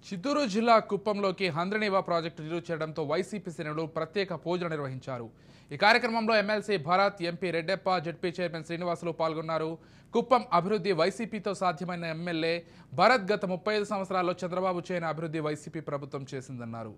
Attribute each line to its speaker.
Speaker 1: చిత్తూరు జిల్లా కుప్పంలోకి హంద్రనీవా ప్రాజెక్టు నీరు చేరడంతో వైసీపీ శ్రేణులు ప్రత్యేక పూజలు నిర్వహించారు ఈ కార్యక్రమంలో MLC Bharat MP Reddeppa ZP chairman Srinivasulu పాల్గొన్నారు కుప్పం అభివృద్ధి వైసీపీతో సాధ్యమైన ఎమ్మెల్యే భరత్ గత ముప్పై ఐదు సంవత్సరాల్లో చంద్రబాబు చేయని అభివృద్ధి వైసీపీ ప్రభుత్వం చేసిందన్నారు